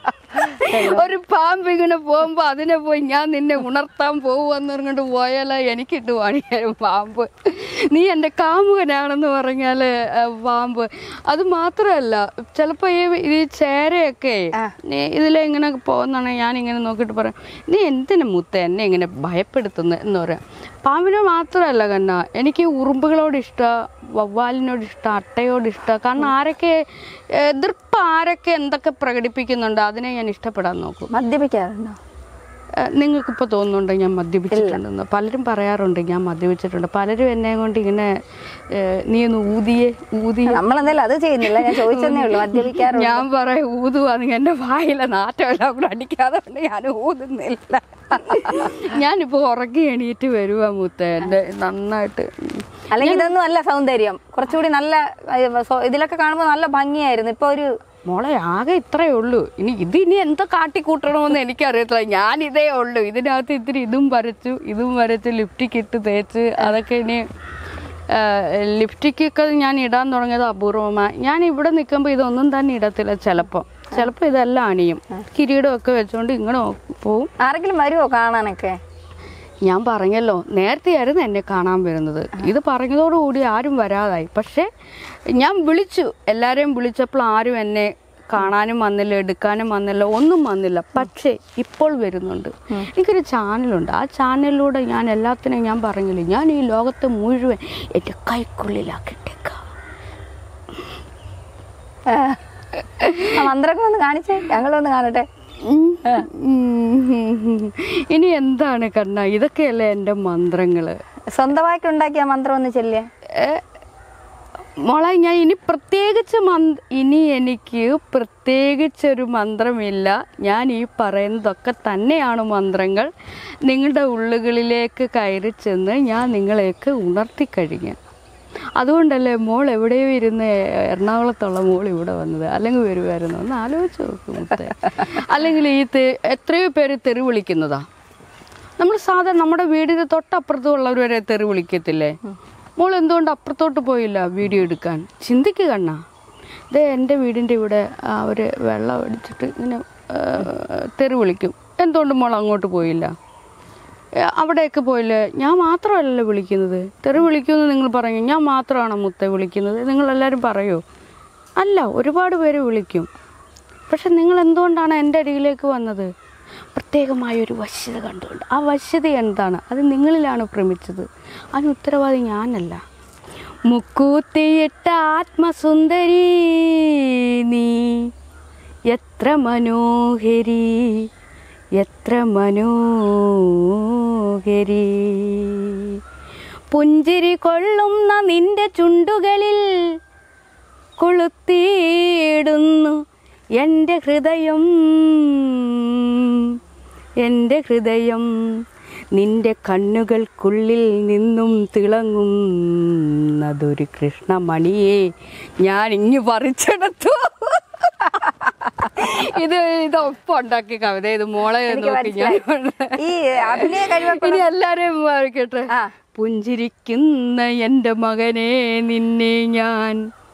ഒരു പാമ്പ് ഇങ്ങനെ പോകുമ്പോ അതിനെ പോയി ഞാൻ നിന്നെ ഉണർത്താൻ പോകുമെന്ന് പറഞ്ഞിട്ട് പോയാലോ എനിക്കിട്ട് പണിയാലും പാമ്പ് നീ എൻ്റെ കാമുകനാണെന്ന് പറഞ്ഞാല് ഏഹ്, പാമ്പ് അത് മാത്രമല്ല ചിലപ്പോ ഈ ഈ ചേരയൊക്കെ നീ ഇതിലെ ഇങ്ങനെ പോകുന്നതാണ് ഞാൻ ഇങ്ങനെ നോക്കിയിട്ട് പറയാം നീ എന്തിനു മുത്ത എന്നെ ഇങ്ങനെ ഭയപ്പെടുത്തുന്നത് എന്ന് പറയാം പാമ്പിനെ മാത്രമല്ല കണ്ണ എനിക്ക് ഉറുമ്പുകളോട് ഇഷ്ടം വവ്വാലിനോട് ഇഷ്ടം അട്ടയോട് ഇഷ്ടം കാരണം ആരൊക്കെ എതിർപ്പ് ആരൊക്കെ എന്തൊക്കെ പ്രകടിപ്പിക്കുന്നുണ്ടോ അതിനെ ഞാൻ ഇഷ്ടപ്പെടാൻ നോക്കും മദ്യപിക്കാറുണ്ടോ നിങ്ങൾക്കിപ്പോൾ തോന്നുന്നുണ്ടോ ഞാൻ മദ്യപിച്ചിട്ടുണ്ടെന്ന് പലരും പറയാറുണ്ട് ഞാൻ മദ്യപിച്ചിട്ടുണ്ട് പലരും എന്നെ കൊണ്ട് ഇങ്ങനെ ഏഹ്, നീ ഒന്ന് ഊതിയെ ഊതിയെ നമ്മളെന്തായാലും അത് ചെയ്യുന്നില്ല ഞാൻ ചോദിച്ചതേ ഉള്ളൂ മദ്യപിക്കാറുണ്ടോ ഞാൻ പറയും ഊതുവാന്ന് എൻ്റെ വായിലെ നാറ്റമെല്ലാം കൂടെ അടിക്കാതെ കൊണ്ട് ഞാൻ ഊതുന്നില്ല ഞാനിപ്പോ ഉറങ്ങി എണീറ്റ് വരുവാ മൂത്ത എൻ്റെ നന്നായിട്ട് അല്ലെങ്കിൽ ഇതൊന്നും അല്ല സൗന്ദര്യം കുറച്ചുകൂടി നല്ല ഏ, സോ- ഇതിലൊക്കെ കാണുമ്പോൾ നല്ല ഭംഗിയായിരുന്നു ഇപ്പൊ ഒരു മോളെ ആകെ ഇത്രയേ ഉള്ളൂ ഇനി ഇത് ഇനി എന്തോ കാട്ടിക്കൂട്ടണമെന്ന് എനിക്കറിയത്തില്ല ഞാൻ ഇതേ ഉള്ളൂ ഇതിനകത്ത് ഇത്തിരി ഇതും വരച്ചു ഇതും വരച്ച് ലിപ്റ്റിക് ഇട്ട് തേച്ച് അതൊക്കെ ഇനി ലിപ്റ്റിക്കൊക്കെ ഞാൻ ഇടാൻ തുടങ്ങിയത് അപൂർവമായി ഞാൻ ഇവിടെ നിൽക്കുമ്പോൾ ഇതൊന്നും തന്നെ ഇടത്തില്ല ചിലപ്പോൾ ചിലപ്പോൾ ഇതെല്ലാം അണിയും കിരീടമൊക്കെ വെച്ചുകൊണ്ട് ഇങ്ങനെ പോവും ആരെങ്കിലും വരുമോ കാണാനൊക്കെ ഞാൻ പറഞ്ഞല്ലോ നേരത്തെയായിരുന്നു എന്നെ കാണാൻ വരുന്നത് ഇത് പറഞ്ഞതോടുകൂടി ആരും വരാതായി പക്ഷേ ഞാൻ വിളിച്ചു എല്ലാവരെയും വിളിച്ചപ്പോൾ ആരും എന്നെ കാണാനും വന്നില്ല എടുക്കാനും വന്നില്ല ഒന്നും വന്നില്ല പക്ഷേ ഇപ്പോൾ വരുന്നുണ്ട് എനിക്കൊരു ചാനലുണ്ട് ആ ചാനലിലൂടെ ഞാൻ എല്ലാത്തിനും ഞാൻ പറഞ്ഞില്ലേ ഞാൻ ഈ ലോകത്തെ മുഴുവൻ എൻ്റെ കൈക്കുള്ളിലാക്കിട്ടേക്കാം ആ. ആ മന്ത്രമൊക്കെ ഒന്ന് കാണിച്ചേ ഞങ്ങളൊന്ന് കാണട്ടെ ഉം. ഉം. ഇനി എന്താണ് കണ്ണ ഇതൊക്കെയല്ലേ എൻ്റെ മന്ത്രങ്ങള് സ്വന്തമായിട്ട് ഉണ്ടാക്കിയ മന്ത്രം ഒന്ന് ചെല്ലിയേ ഏ, മോളെ ഞാൻ ഇനി പ്രത്യേകിച്ച് മന്ത് ഇനി എനിക്ക് പ്രത്യേകിച്ചൊരു മന്ത്രമില്ല ഞാൻ ഈ പറയുന്നതൊക്കെ തന്നെയാണ് മന്ത്രങ്ങൾ നിങ്ങളുടെ ഉള്ളുകളിലേക്ക് കയറി ചെന്ന് ഞാൻ നിങ്ങളെയൊക്കെ ഉണർത്തിക്കഴിഞ്ഞു അതുകൊണ്ടല്ലേ മോൾ എവിടെയോ ഇരുന്ന് എറണാകുളത്തുള്ള മോൾ ഇവിടെ വന്നത് അല്ലെങ്കിൽ വരുമായിരുന്നു ഒന്ന് ആലോചിച്ച് നോക്കും മുത്തേ. അല്ലെങ്കിൽ ഈ തെ- എത്രയോ പേര് തെറി വിളിക്കുന്നതാ നമ്മൾ സാധാരണ നമ്മുടെ വീടിന് തൊട്ടപ്പുറത്തുള്ളവർ വരെ തെറി വിളിക്കത്തില്ലേ മോൾ എന്തുകൊണ്ട് അപ്പുറത്തോട്ട് പോയില്ല വീഡിയോ എടുക്കാൻ ചിന്തിക്കുക കണ്ണാ ഇത് എൻ്റെ വീടിൻ്റെ ഇവിടെ അവർ വെള്ളം അടിച്ചിട്ട് ഇങ്ങനെ ആ, തെറി വിളിക്കും എന്തുകൊണ്ട് മോൾ അങ്ങോട്ട് പോയില്ല ഏ, അവിടെയൊക്കെ പോയില്ലേ ഞാൻ മാത്രമല്ലല്ലോ വിളിക്കുന്നത് തെറി വിളിക്കുമെന്ന് നിങ്ങൾ പറഞ്ഞു ഞാൻ മാത്രമാണോ മുത്ത വിളിക്കുന്നത് നിങ്ങളെല്ലാവരും പറയോ അല്ല ഒരുപാട് പേര് വിളിക്കും പക്ഷെ നിങ്ങൾ എന്തുകൊണ്ടാണ് എൻ്റെ അരികിലേക്ക് വന്നത് പ്രത്യേകമായ ഒരു വശ്യത കണ്ടുകൊണ്ട് ആ വശ്യത എന്താണ് അത് നിങ്ങളിലാണ് ഭ്രമിച്ചത് അതിന് ഉത്തരവാദി ഞാനല്ല മുക്കൂത്തിയിട്ട ആത്മസുന്ദരി നീ എത്ര മനോഹരി എത്ര മനോഹരി പുഞ്ചിരി കൊള്ളുന്ന നിന്റെ ചുണ്ടുകളിൽ കൊളുത്തിയിടുന്നു എൻ്റെ ഹൃദയം എൻ്റെ ഹൃദയം നിന്റെ കണ്ണുകൾക്കുള്ളിൽ നിന്നും തിളങ്ങുന്നതൊരു കൃഷ്ണമണിയെ ഞാൻ ഇങ്ങു പറിച്ചെടുത്തു ഇത് ഇത് ഒപ്പം ഉണ്ടാക്കിയ കവിത ഇത് മോളെ എനിക്ക് നോക്കി ഞാൻ മനസ്സിലായി. ഈ അഭിനയ കഴിവൊക്കെ ഇനി എല്ലാരെയും വായിക്കട്ടെ ആ. പുഞ്ചിരിക്കുന്ന എൻ്റെ മകനെ നിന്നെ ഞാൻ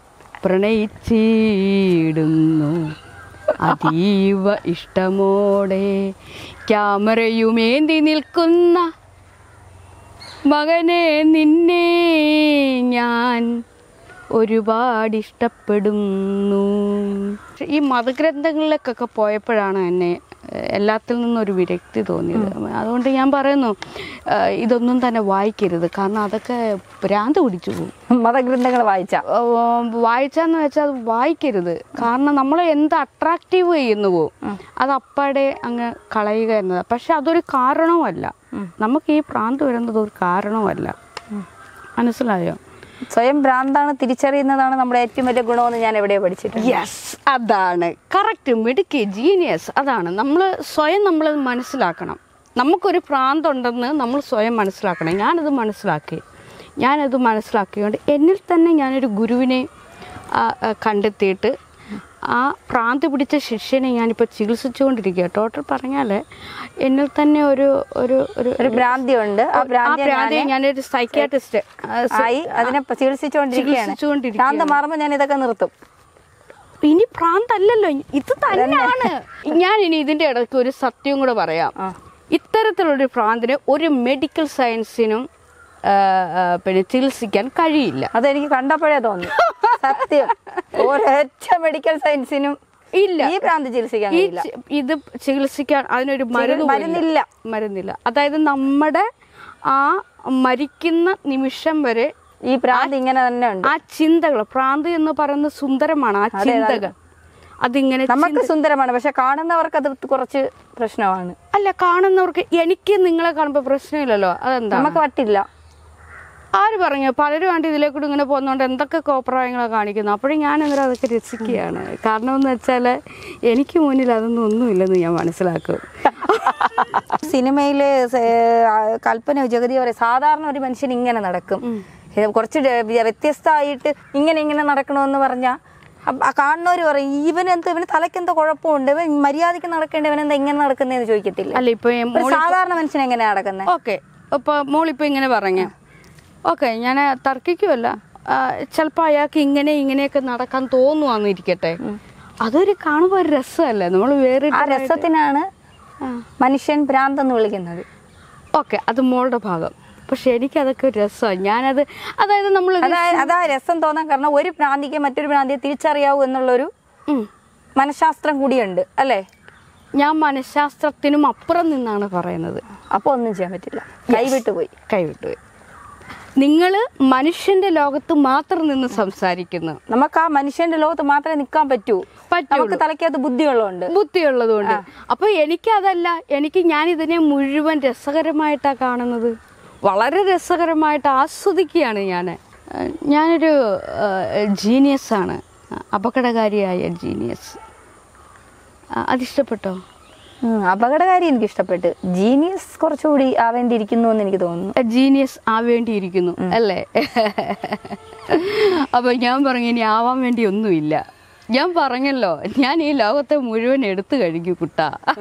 പ്രണയിച്ചിടുന്നു അതീവ ഇഷ്ടമോടെ ക്യാമറയുമേന്തി നിൽക്കുന്ന മകനെ നിന്നെ ഞാൻ ഒരുപാട് ഇഷ്ടപ്പെടുന്നു ഈ മതഗ്രന്ഥങ്ങളിലേക്കൊക്കെ പോയപ്പോഴാണ് എന്നെ ഏഹ്, എല്ലാത്തിൽ നിന്നും ഒരു വിരക്തി തോന്നിയത് അതുകൊണ്ട് ഞാൻ പറയുന്നു ഏഹ്, ഇതൊന്നും തന്നെ വായിക്കരുത് കാരണം അതൊക്കെ ഭ്രാന്ത് പിടിച്ചു പോകും മതഗ്രന്ഥങ്ങൾ വായിച്ച ഏഹ്, വായിച്ചാന്ന് വെച്ചാൽ അത് വായിക്കരുത് കാരണം നമ്മൾ എന്ത് അട്രാക്റ്റീവ് ചെയ്യുന്നുവോ അത് അപ്പാടെ അങ്ങ് കളയുക എന്നത് പക്ഷെ അതൊരു കാരണവുമല്ല നമുക്ക് ഈ ഭ്രാന്ത് വരുന്നത് ഒരു കാരണവുമല്ല മനസ്സിലായോ സ്വയം ഭ്രാന്താണ് തിരിച്ചറിയുന്നതാണ് നമ്മുടെ ഏറ്റവും വലിയ ഗുണമെന്ന് ഞാൻ എവിടെയോ പഠിച്ചിട്ടുണ്ട് യെസ് അതാണ് കറക്റ്റ് മിടുക്കി ജീനിയസ് അതാണ് നമ്മൾ സ്വയം നമ്മൾ മനസ്സിലാക്കണം നമുക്കൊരു പ്രാന്തുണ്ടെന്ന് നമ്മൾ സ്വയം മനസ്സിലാക്കണം ഞാനത് മനസ്സിലാക്കി ഞാനത് മനസ്സിലാക്കിയോണ്ട് എന്നിൽ തന്നെ ഞാനൊരു ഗുരുവിനെ ആ, ആ, കണ്ടെത്തിയിട്ട് ആ ഭ്രാന്ത് പിടിച്ച ശിഷ്യനെ ഞാനിപ്പോൾ ചികിത്സിച്ചുകൊണ്ടിരിക്കുക ടോട്ടൽ പറഞ്ഞാൽ എന്നിൽ തന്നെ ഒരു ഒരു ഒരു ഒരു ഭ്രാന്തിയുണ്ട് ആ ആ ഭ്രാന്തി ഭ്രാന്തിയെ ഞാനൊരു സൈക്യാട്രിസ്റ്റ് ആയി അതിനെ പ- ചികിത്സിച്ചുകൊണ്ടിരിക്കുകയാണ് ചികിത്സിച്ചുകൊണ്ടിരിക്കുകയാണ്. ഭ്രാന്ത് മാറുമ്പോൾ ഞാൻ ഇതൊക്കെ നിർത്തും ഇനി പ്രാന്തല്ലല്ലോ ഇത് തന്നെയാണ് ഞാൻ ഇനി ഇതിന്റെ ഇടയ്ക്ക് ഒരു സത്യം കൂടെ പറയാം ആ. ഇത്തരത്തിലൊരു ഭ്രാന്തിന് ഒരു മെഡിക്കൽ സയൻസിനും ആ, ആ, പിന്നെ ചികിത്സിക്കാൻ കഴിയില്ല അതെനിക്ക് കണ്ടപ്പോഴേ തോന്നി സത്യം ഒരൊറ്റ മെഡിക്കൽ സയൻസിനും ഇല്ല ഈ ഭ്രാന്ത് ചികിത്സിക്കാൻ ഈ കഴിയില്ല ചി- ഇത് ചികിത്സിക്കാൻ അതിനൊരു മരുന്ന് പോലും മരുന്നില്ല. മരുന്നില്ല അതായത് നമ്മുടെ ആ മരിക്കുന്ന നിമിഷം വരെ ഈ ഭ്രാന്ത് ഇങ്ങനെ തന്നെ ഉണ്ട് ആ ചിന്തകൾ ഭ്രാന്ത് എന്ന് പറയുന്നത് സുന്ദരമാണ് ആ ചിന്തകൾ അതിങ്ങനെ നമുക്ക് സുന്ദരമാണ് പക്ഷെ കാണുന്നവർക്ക് അത് കുറച്ച് പ്രശ്നമാണ് അല്ല കാണുന്നവർക്ക് എനിക്ക് നിങ്ങളെ കാണുമ്പോൾ പ്രശ്നമില്ലല്ലോ അതെന്താ നമുക്ക് വട്ടില്ല ആര് പറഞ്ഞു പലരും ആണ്ട് ഇതിലേക്കൂടെ ഇങ്ങനെ പോകുന്നതുകൊണ്ട് എന്തൊക്കെ കോപ്രായങ്ങളാണ് കാണിക്കുന്നത് അപ്പോഴും ഞാൻ അന്നേരം അതൊക്കെ രസിക്കുകയാണ് കാരണം എന്ന് വെച്ചാൽ എനിക്ക് മുന്നിൽ അതൊന്നും ഒന്നുമില്ലെന്ന് ഞാൻ മനസ്സിലാക്കും സിനിമയില് സ- ആ, കൽപ്പന ജഗതി പറയും സാധാരണ ഒരു മനുഷ്യൻ ഇങ്ങനെ നടക്കും ഇത് കുറച്ച് ഡ- വ്യത്യസ്തമായിട്ട് ഇങ്ങനെ ഇങ്ങനെ നടക്കണമെന്ന് പറഞ്ഞാൽ കാണുന്നവർ പറയും ഇവൻ എന്താ ഇവന് തലയ്ക്ക് എന്തോ കുഴപ്പമുണ്ട് ഇവൻ മര്യാദയ്ക്ക് നടക്കേണ്ട ഇവൻ എന്താ ഇങ്ങനെ നടക്കുന്നതെന്ന് ചോദിക്കത്തില്ല അല്ല ഇപ്പൊ ഒരു സാധാരണ മനുഷ്യൻ എങ്ങനെയാ നടക്കുന്നത് ഓക്കെ ഇപ്പൊ മോളിപ്പോ ഇങ്ങനെ പറഞ്ഞ ഓക്കെ ഞാൻ തർക്കിക്കുമല്ല ചിലപ്പോൾ അയാൾക്ക് ഇങ്ങനെ ഇങ്ങനെയൊക്കെ നടക്കാൻ തോന്നുവാന്നിരിക്കട്ടെ അതൊരു കാണുമ്പോൾ ഒരു രസമല്ലേ നമ്മൾ വേറെ ആ രസത്തിനാണ് മനുഷ്യൻ ഭ്രാന്ത് എന്ന് വിളിക്കുന്നത് ഓക്കെ അത് മോളുടെ ഭാഗം പക്ഷെ എനിക്കതൊക്കെ ഒരു രസമാണ് ഞാനത് അതായത് നമ്മൾ അതായത് അതാ രസം തോന്നാൻ കാരണം ഒരു ഭ്രാന്തിക്ക് മറ്റൊരു ഭ്രാന്തിയെ തിരിച്ചറിയാവൂ എന്നുള്ളൊരു മനഃശാസ്ത്രം കൂടിയുണ്ട് അല്ലേ ഞാൻ മനഃശാസ്ത്രത്തിനും അപ്പുറം നിന്നാണ് പറയുന്നത് അപ്പൊ ഒന്നും ചെയ്യാൻ പറ്റില്ല കൈവിട്ടു പോയി കൈവിട്ടുപോയി നിങ്ങൾ മനുഷ്യന്റെ ലോകത്ത് മാത്രം നിന്ന് സംസാരിക്കുന്നു നമുക്ക് ആ മനുഷ്യന്റെ ലോകത്ത് മാത്രമേ നിൽക്കാൻ പറ്റൂ പറ്റുള്ളൂ. നമുക്ക് തലയ്ക്കകത്ത് ബുദ്ധിയുള്ളതുകൊണ്ട് ബുദ്ധിയുള്ളതുകൊണ്ട് അപ്പൊ എനിക്കതല്ല എനിക്ക് ഞാൻ ഇതിനെ മുഴുവൻ രസകരമായിട്ടാണ് കാണുന്നത് വളരെ രസകരമായിട്ട് ആസ്വദിക്കുകയാണ് ഞാൻ ഞാനൊരു ജീനിയസ് ആണ് അപകടകാരിയായ ജീനിയസ് അതിഷ്ടപ്പെട്ടോ ഉം, അപകടകാരി എനിക്ക് ഇഷ്ടപ്പെട്ട് ജീനിയസ് കുറച്ചുകൂടി ആവേണ്ടിയിരിക്കുന്നു എന്ന് എനിക്ക് തോന്നുന്നു ജീനിയസ് ആവേണ്ടിയിരിക്കുന്നു അല്ലേ അപ്പൊ ഞാൻ പറഞ്ഞു ഇനി ആവാൻ വേണ്ടി ഒന്നുമില്ല ഞാൻ പറഞ്ഞല്ലോ ഞാൻ ഈ ലോകത്തെ മുഴുവൻ എടുത്തു കഴിഞ്ഞു കുട്ട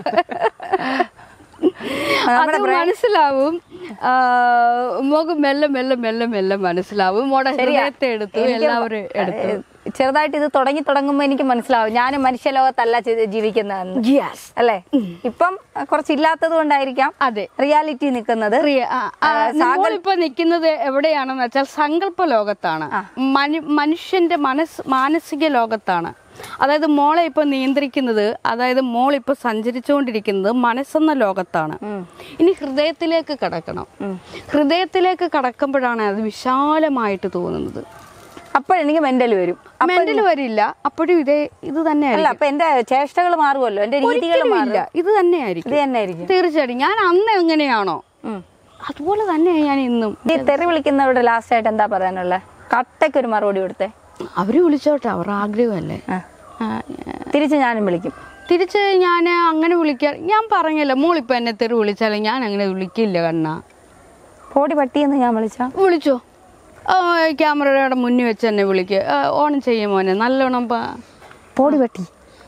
അത് മനസ്സിലാവും ആ, മോക്ക് മെല്ലെ മെല്ലെ മെല്ലെ മെല്ലെ മനസ്സിലാവും മോടെ ഹൃദയത്തെ എടുത്തു എല്ലാവരും എടുത്തു ചെറുതായിട്ട് ഇത് തുടങ്ങി തുടങ്ങുമ്പോ എനിക്ക് മനസ്സിലാവും ഞാൻ മനുഷ്യലോകത്തല്ല ജി- ജീവിക്കുന്നതെന്ന് യെസ് അല്ലേ ഇപ്പം കുറച്ചില്ലാത്തത് കൊണ്ടായിരിക്കാം അതെ റിയാലിറ്റി നിൽക്കുന്നത് നമ്മളിപ്പോ നിൽക്കുന്നത് എവിടെയാണെന്ന് വെച്ചാൽ സങ്കല്പ ലോകത്താണ് മനു- മനുഷ്യന്റെ മനസ് മാനസിക ലോകത്താണ് അതായത് മോളെ ഇപ്പൊ നിയന്ത്രിക്കുന്നത് അതായത് മോൾ ഇപ്പൊ സഞ്ചരിച്ചുകൊണ്ടിരിക്കുന്നത് മനസ്സെന്ന ലോകത്താണ് ഇനി ഹൃദയത്തിലേക്ക് കടക്കണം ഹൃദയത്തിലേക്ക് കടക്കുമ്പോഴാണ് അത് വിശാലമായിട്ട് തോന്നുന്നത് അപ്പോഴെനിക്ക് മെന്റൽ വരും മെന്റൽ വരില്ല അപ്പോഴും ഇതേ ഇത് അല്ല തന്നെയായിരിക്കും അപ്പൊ എന്റെ ചേഷ്ടകൾ മാറുമല്ലോ എന്റെ രീതികൾ ഒരിക്കലും മാറും ഇല്ല ഇത് തന്നെയായിരിക്കും ഇത് തന്നെ ആയിരിക്കും തീർച്ചയായിട്ടും ഞാൻ അന്ന് എങ്ങനെയാണോ അതുപോലെ തന്നെയാണ് ഞാൻ ഇന്നും ഈ തെറി വിളിക്കുന്നവരുടെ ലാസ്റ്റ് ആയിട്ട് എന്താ പറയാനുള്ളത് കട്ടയ്ക്ക് ഒരു മറുപടി കൊടുത്തേ അവര് വിളിച്ചോട്ടെ അവർ ആഗ്രഹമല്ലേ ആ. ആ, തിരിച്ച് ഞാനും വിളിക്കും തിരിച്ച് ഞാൻ അങ്ങനെ വിളിക്കാൻ ഞാൻ പറഞ്ഞല്ലോ മോളിപ്പോ എന്നെ തെറി വിളിച്ചാലും ഞാൻ അങ്ങനെ വിളിക്കില്ല കണ്ണ പോടി പട്ടിയെന്ന് ഞാൻ വിളിച്ചാ വിളിച്ചോ ആ, ക്യാമറയുടെ മുന്നിൽ വെച്ച് എന്നെ വിളിക്കുക ഓൺ ചെയ്യും മോനെ നല്ലോണം പ- പോടി പട്ടി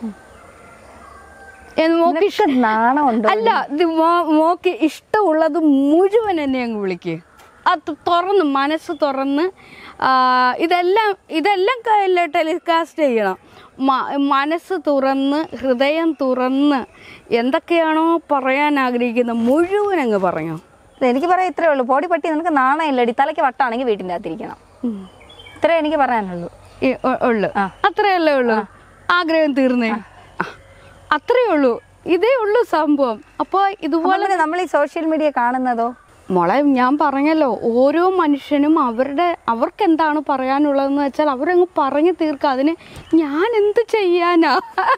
എന്ന് മോക്ക് നിനക്ക് നാണമുണ്ടോ അല്ല ഇത് മോ- മോക്ക് ഇഷ്ടമുള്ളത് മുഴുവൻ എന്നെ അങ്ങ് വിളിക്ക് അത് തുറന്ന് മനസ്സ് തുറന്ന് ആ, ഇതെല്ലാം ഇതെല്ലാം ടെലികാസ്റ്റ് ചെയ്യണം മ- മനസ്സ് തുറന്ന് ഹൃദയം തുറന്ന് എന്തൊക്കെയാണോ പറയാൻ ആഗ്രഹിക്കുന്നത് മുഴുവൻ അങ്ങ് പറയണം എനിക്ക് പറയാം ഇത്രേ ഉള്ളൂ പൊടി പട്ടി നിനക്ക് നാണമില്ലടി തലയ്ക്ക് വട്ടാണെങ്കിൽ വീട്ടിൻ്റെ അകത്തിരിക്കണം ഇത്രേ എനിക്ക് പറയാനുള്ളൂ ഈ ഉ- ഉള്ളു അത്രയല്ലേ ഉള്ളൂ ആഗ്രഹം തീർന്നേ ആ, അത്രേ ഉള്ളൂ ഇതേ ഉള്ളൂ സംഭവം അപ്പോൾ ഇതുപോലെ അതുപോലെ നമ്മൾ ഈ സോഷ്യൽ മീഡിയ കാണുന്നതോ മോളെ ഞാൻ പറഞ്ഞല്ലോ ഓരോ മനുഷ്യനും അവരുടെ അവർക്ക് എന്താണ് പറയാനുള്ളതെന്ന് വെച്ചാൽ അവരങ്ങ് പറഞ്ഞു തീർക്കുക അതിന് ഞാൻ എന്ത് ചെയ്യാനാ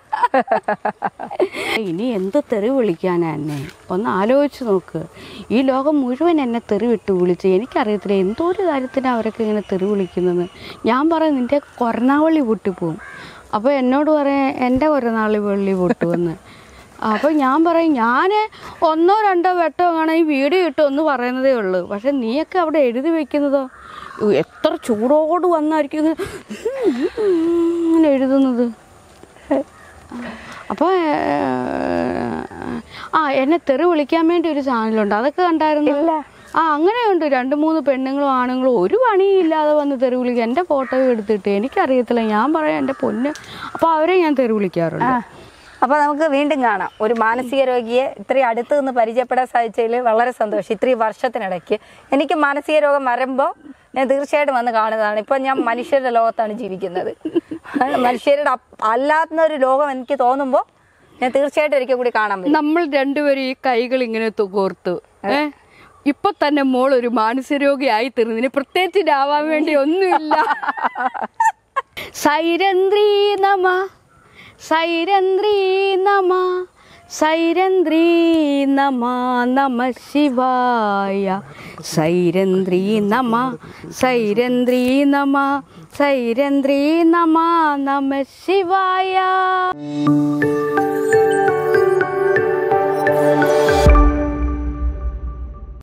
ഇനി എന്ത് തെറി വിളിക്കാനാ എന്നെ ഒന്ന് ആലോചിച്ച് നോക്ക് ഈ ലോകം മുഴുവൻ എന്നെ തെറി വിട്ട് വിളിച്ച് എനിക്കറിയത്തില്ല എന്തോ ഒരു കാര്യത്തിനാണ് അവരൊക്കെ ഇങ്ങനെ തെറി വിളിക്കുന്നത് ഞാൻ പറയും നിൻ്റെ കൊറനാവളി പൊട്ടിപ്പോവും അപ്പോൾ എന്നോട് പറയാം എൻ്റെ കൊറനാളി വെള്ളി പൊട്ടുമെന്ന് അപ്പോൾ ഞാൻ പറയും ഞാൻ ഒന്നോ രണ്ടോ വെട്ടോ കാണാൻ ഈ വീഡിയോ ഇട്ടു എന്ന് പറയുന്നതേ ഉള്ളൂ പക്ഷെ നീയൊക്കെ അവിടെ എഴുതി വെക്കുന്നതോ ഉ, എത്ര ചൂടോട് വന്നായിരിക്കും ഇത് ഇങ്ങനെ എഴുതുന്നത് അപ്പോൾ ആ എന്നെ തെറി വിളിക്കാൻ വേണ്ടി ഒരു ചാനലുണ്ട് അതൊക്കെ കണ്ടായിരുന്നു ഇല്ല. ആ അങ്ങനെയുണ്ട് രണ്ട് മൂന്ന് പെണ്ണുങ്ങളും ആണുങ്ങളും ഒരു പണിയും ഇല്ലാതെ വന്ന് തെറി വിളിക്കുക എൻ്റെ ഫോട്ടോ എടുത്തിട്ട് എനിക്കറിയത്തില്ല ഞാൻ പറയാം എൻ്റെ പൊന്ന് അപ്പോൾ അവരെ ഞാൻ തെറി വിളിക്കാറുണ്ട് അപ്പോൾ നമുക്ക് വീണ്ടും കാണാം ഒരു മാനസിക രോഗിയെ ഇത്രയും അടുത്ത് നിന്ന് പരിചയപ്പെടാൻ സാധിച്ചതിൽ വളരെ സന്തോഷം ഇത്രയും വർഷത്തിനിടയ്ക്ക് എനിക്ക് മാനസിക രോഗം വരുമ്പോൾ ഞാൻ തീർച്ചയായിട്ടും വന്ന് കാണുന്നതാണ് ഇപ്പം ഞാൻ മനുഷ്യരുടെ ലോകത്താണ് ജീവിക്കുന്നത് മനുഷ്യരുടെ അപ്പ് അല്ലാത്ത ഒരു ലോകം എനിക്ക് തോന്നുമ്പോൾ ഞാൻ തീർച്ചയായിട്ടും ഒരിക്കൽ കൂടി കാണാൻ പറ്റും നമ്മൾ രണ്ടുപേരും ഈ കൈകൾ ഇങ്ങനെ തു- കോർത്തു ഏ ഇപ്പൊ തന്നെ മോൾ ഒരു മാനസരോഗിയായി തീർന്നതിന് പ്രത്യേകിച്ച് ഇതാവാൻ വേണ്ടി ഒന്നുമില്ല സൈരന്ത്രി നമ സൈരന്ത്രി നമ സൈരന്ത്രി നമ നമ ശിവായ സൈരന്ത്രി നമ സൈരന്ത്രി നമ സൈരന്ത്രി നമ നമ ശിവായ